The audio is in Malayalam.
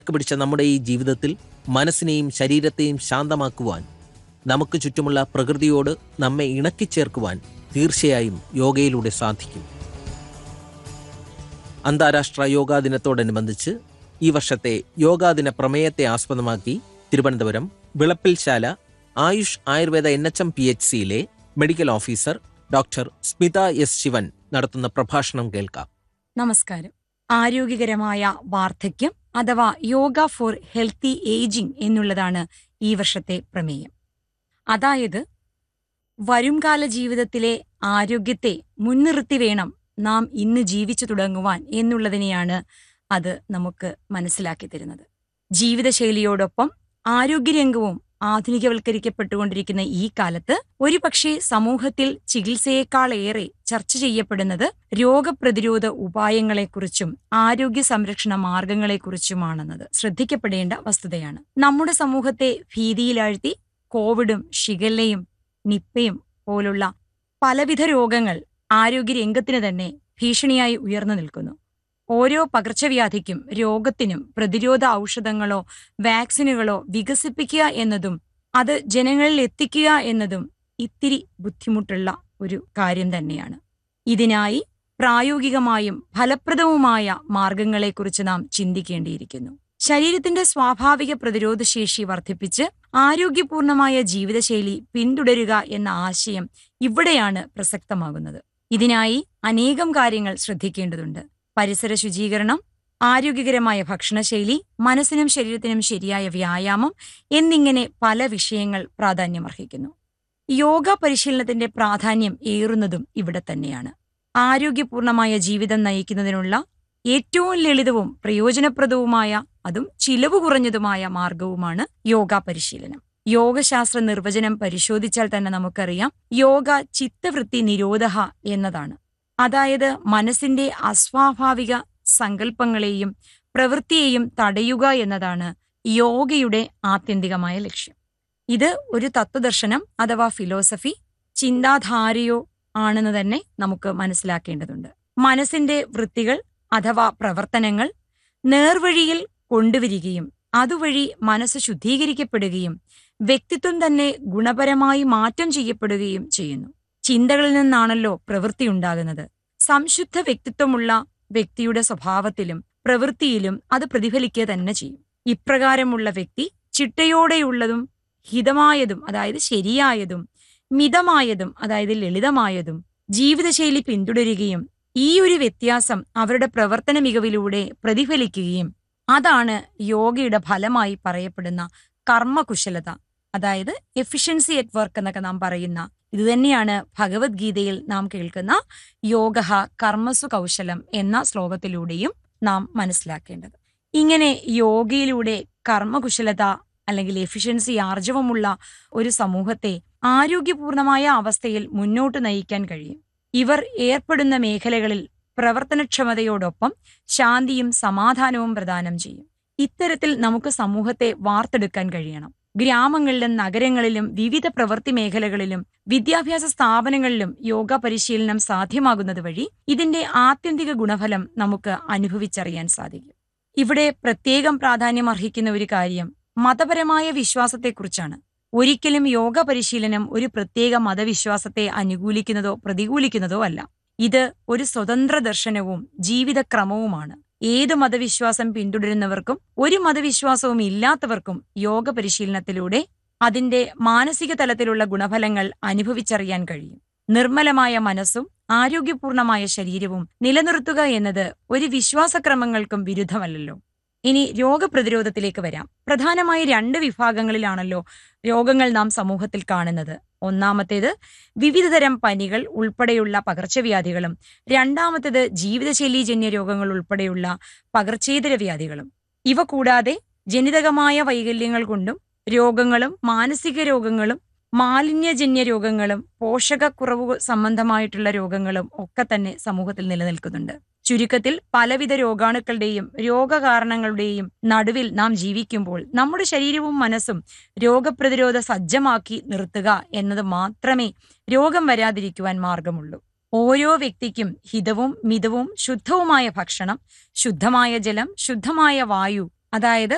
പിടിച്ച നമ്മുടെ ഈ ജീവിതത്തിൽ മനസ്സിനെയും ശരീരത്തെയും ശാന്തമാക്കുവാൻ നമുക്ക് ചുറ്റുമുള്ള പ്രകൃതിയോട് നമ്മെ ഇണക്കിച്ചേർക്കുവാൻ തീർച്ചയായും യോഗയിലൂടെ സാധിക്കും അന്താരാഷ്ട്ര യോഗാ ദിനത്തോടനുബന്ധിച്ച് ഈ വർഷത്തെ യോഗാദിന പ്രമേയത്തെ ആസ്പദമാക്കി Thiruvananthapuram Vilappilsala AYUSH Ayurveda N H M P H സിയിലെ medical officer doctor Smitha S Sivan നടത്തുന്ന പ്രഭാഷണം കേൾക്കാം നമസ്കാരം ആരോഗ്യകരമായ വാർദ്ധക്യം അഥവാ യോഗ ഫോർ ഹെൽത്തി ഏജിംഗ് എന്നുള്ളതാണ് ഈ വർഷത്തെ പ്രമേയം അതായത് വരുംകാല ജീവിതത്തിലെ ആരോഗ്യത്തെ മുൻനിർത്തി വേണം നാം ഇന്ന് ജീവിച്ചു തുടങ്ങുവാൻ എന്നുള്ളതിനെയാണ് അത് നമുക്ക് മനസ്സിലാക്കി തരുന്നത് ജീവിതശൈലിയോടൊപ്പം ആരോഗ്യരംഗവും ആധുനികവൽക്കരിക്കപ്പെട്ടുകൊണ്ടിരിക്കുന്ന ഈ കാലത്ത് ഒരുപക്ഷെ സമൂഹത്തിൽ ചികിത്സയേക്കാളേറെ ചർച്ച ചെയ്യപ്പെടുന്നത് രോഗപ്രതിരോധ ഉപായങ്ങളെക്കുറിച്ചും ആരോഗ്യ സംരക്ഷണ മാർഗങ്ങളെക്കുറിച്ചുമാണെന്നത് ശ്രദ്ധിക്കപ്പെടേണ്ട വസ്തുതയാണ് നമ്മുടെ സമൂഹത്തെ ഭീതിയിലാഴ്ത്തി കോവിഡും ഷിഗല്ലയും നിപ്പയും പോലുള്ള പലവിധ രോഗങ്ങൾ ആരോഗ്യരംഗത്തിന് തന്നെ ഭീഷണിയായി ഉയർന്നു നിൽക്കുന്നു ഓരോ പകർച്ചവ്യാധിക്കും രോഗത്തിനും പ്രതിരോധ ഔഷധങ്ങളോ വാക്സിനുകളോ വികസിപ്പിക്കുക എന്നതും അത് ജനങ്ങളിൽ എത്തിക്കുക എന്നതും ഇത്തിരി ബുദ്ധിമുട്ടുള്ള ഒരു കാര്യം തന്നെയാണ് ഇതിനായി പ്രായോഗികമായും ഫലപ്രദവുമായ മാർഗങ്ങളെക്കുറിച്ച് നാം ചിന്തിക്കേണ്ടിയിരിക്കുന്നു ശരീരത്തിന്റെ സ്വാഭാവിക പ്രതിരോധശേഷി വർദ്ധിപ്പിച്ച് ആരോഗ്യപൂർണമായ ജീവിതശൈലി പിന്തുടരുക എന്ന ആശയം ഇവിടെയാണ് പ്രസക്തമാകുന്നത് ഇതിനായി അനേകം കാര്യങ്ങൾ ശ്രദ്ധിക്കേണ്ടതുണ്ട് പരിസര ശുചീകരണം ആരോഗ്യകരമായ ഭക്ഷണശൈലി മനസ്സിനും ശരീരത്തിനും ശരിയായ വ്യായാമം എന്നിങ്ങനെ പല വിഷയങ്ങൾ പ്രാധാന്യമർഹിക്കുന്നു യോഗ പരിശീലനത്തിന്റെ പ്രാധാന്യം ഏറുന്നതും ഇവിടെ തന്നെയാണ് ആരോഗ്യപൂർണമായ ജീവിതം നയിക്കുന്നതിനുള്ള ഏറ്റവും ലളിതവും പ്രയോജനപ്രദവുമായ അതും ചിലവ് കുറഞ്ഞതുമായ മാർഗവുമാണ് യോഗ പരിശീലനം യോഗശാസ്ത്ര നിർവചനം പരിശോധിച്ചാൽ തന്നെ നമുക്കറിയാം യോഗ ചിത്തവൃത്തി നിരോധ എന്നതാണ് അതായത് മനസ്സിന്റെ അസ്വാഭാവിക സങ്കല്പങ്ങളെയും പ്രവൃത്തിയെയും തടയുക എന്നതാണ് യോഗയുടെ ആത്യന്തികമായ ലക്ഷ്യം ഇത് ഒരു തത്വദർശനം അഥവാ ഫിലോസഫി ചിന്താധാരയോ ആണെന്ന് തന്നെ നമുക്ക് മനസ്സിലാക്കേണ്ടതുണ്ട് മനസ്സിന്റെ വൃത്തികൾ അഥവാ പ്രവർത്തനങ്ങൾ നേർവഴിയിൽ കൊണ്ടുവരികയും അതുവഴി മനസ്സ് ശുദ്ധീകരിക്കപ്പെടുകയും വ്യക്തിത്വം തന്നെ ഗുണപരമായി മാറ്റം ചെയ്യപ്പെടുകയും ചെയ്യുന്നു ചിന്തകളിൽ നിന്നാണല്ലോ പ്രവൃത്തി ഉണ്ടാകുന്നത് സംശുദ്ധ വ്യക്തിത്വമുള്ള വ്യക്തിയുടെ സ്വഭാവത്തിലും പ്രവൃത്തിയിലും അത് പ്രതിഫലിക്കുക തന്നെ ചെയ്യും ഇപ്രകാരമുള്ള വ്യക്തി ചിട്ടയോടെയുള്ളതും ഹിതമായതും അതായത് ശരിയായതും മിതമായതും അതായത് ലളിതമായതും ജീവിതശൈലി പിന്തുടരുകയും ഈ ഒരു വ്യത്യാസം അവരുടെ പ്രവർത്തന മികവിലൂടെ പ്രതിഫലിക്കുകയും അതാണ് യോഗയുടെ ഫലമായി പറയപ്പെടുന്ന കർമ്മകുശലത അതായത് എഫിഷ്യൻസി അറ്റ് വർക്ക് എന്നൊക്കെ നാം പറയുന്ന ഇത് തന്നെയാണ് ഭഗവത്ഗീതയിൽ നാം കേൾക്കുന്ന യോഗ കർമ്മസു കൗശലം എന്ന ശ്ലോകത്തിലൂടെയും നാം മനസ്സിലാക്കേണ്ടത് ഇങ്ങനെ യോഗയിലൂടെ കർമ്മകുശലത അല്ലെങ്കിൽ എഫിഷ്യൻസി ആർജവമുള്ള ഒരു സമൂഹത്തെ ആരോഗ്യപൂർണമായ അവസ്ഥയിൽ മുന്നോട്ട് നയിക്കാൻ കഴിയും ഇവർ ഏർപ്പെടുന്ന മേഖലകളിൽ പ്രവർത്തനക്ഷമതയോടൊപ്പം ശാന്തിയും സമാധാനവും പ്രദാനം ചെയ്യും ഇത്തരത്തിൽ നമുക്ക് സമൂഹത്തെ വാർത്തെടുക്കാൻ കഴിയണം ഗ്രാമങ്ങളിലും നഗരങ്ങളിലും വിവിധ പ്രവൃത്തി മേഖലകളിലും വിദ്യാഭ്യാസ സ്ഥാപനങ്ങളിലും യോഗ പരിശീലനം സാധ്യമാകുന്നത് വഴി ഇതിന്റെ ആത്യന്തിക ഗുണഫലം നമുക്ക് അനുഭവിച്ചറിയാൻ സാധിക്കും ഇവിടെ പ്രത്യേകം പ്രാധാന്യം അർഹിക്കുന്ന ഒരു കാര്യം മതപരമായ വിശ്വാസത്തെക്കുറിച്ചാണ് ഒരിക്കലും യോഗ പരിശീലനം ഒരു പ്രത്യേക മതവിശ്വാസത്തെ അനുകൂലിക്കുന്നതോ പ്രതികൂലിക്കുന്നതോ അല്ല ഇത് ഒരു സ്വതന്ത്ര ദർശനവും ജീവിതക്രമവുമാണ് ഏത് മതവിശ്വാസം പിന്തുടരുന്നവർക്കും ഒരു മതവിശ്വാസവും ഇല്ലാത്തവർക്കും യോഗ പരിശീലനത്തിലൂടെ അതിന്റെ മാനസിക തലത്തിലുള്ള ഗുണഫലങ്ങൾ അനുഭവിച്ചറിയാൻ കഴിയും നിർമ്മലമായ മനസ്സും ആരോഗ്യപൂർണമായ ശരീരവും നിലനിർത്തുക എന്നത് ഒരു വിശ്വാസക്രമങ്ങൾക്കും വിരുദ്ധമല്ലല്ലോ ഇനി രോഗപ്രതിരോധത്തിലേക്ക് വരാം പ്രധാനമായി രണ്ട് വിഭാഗങ്ങളിലാണല്ലോ രോഗങ്ങൾ നാം സമൂഹത്തിൽ കാണുന്നത് ഒന്നാമത്തേത് വിവിധതരം പനികൾ ഉൾപ്പെടെയുള്ള പകർച്ചവ്യാധികളും രണ്ടാമത്തേത് ജീവിതശൈലീജന്യ രോഗങ്ങൾ ഉൾപ്പെടെയുള്ള പകർച്ചേതര വ്യാധികളും ഇവ കൂടാതെ ജനിതകമായ വൈകല്യങ്ങൾ കൊണ്ടും രോഗങ്ങളും മാനസിക രോഗങ്ങളും മാലിന്യജന്യ രോഗങ്ങളും പോഷകക്കുറവ് സംബന്ധമായിട്ടുള്ള രോഗങ്ങളും ഒക്കെ തന്നെ സമൂഹത്തിൽ നിലനിൽക്കുന്നുണ്ട് ചുരുക്കത്തിൽ പലവിധ രോഗാണുക്കളുടെയും രോഗകാരണങ്ങളുടെയും നടുവിൽ നാം ജീവിക്കുമ്പോൾ നമ്മുടെ ശരീരവും മനസ്സും രോഗപ്രതിരോധ സജ്ജമാക്കി നിർത്തുക എന്നത് മാത്രമേ രോഗം വരാതിരിക്കുവാൻ മാർഗമുള്ളൂ ഓരോ വ്യക്തിക്കും ഹിതവും മിതവും ശുദ്ധവുമായ ഭക്ഷണം ശുദ്ധമായ ജലം ശുദ്ധമായ വായു അതായത്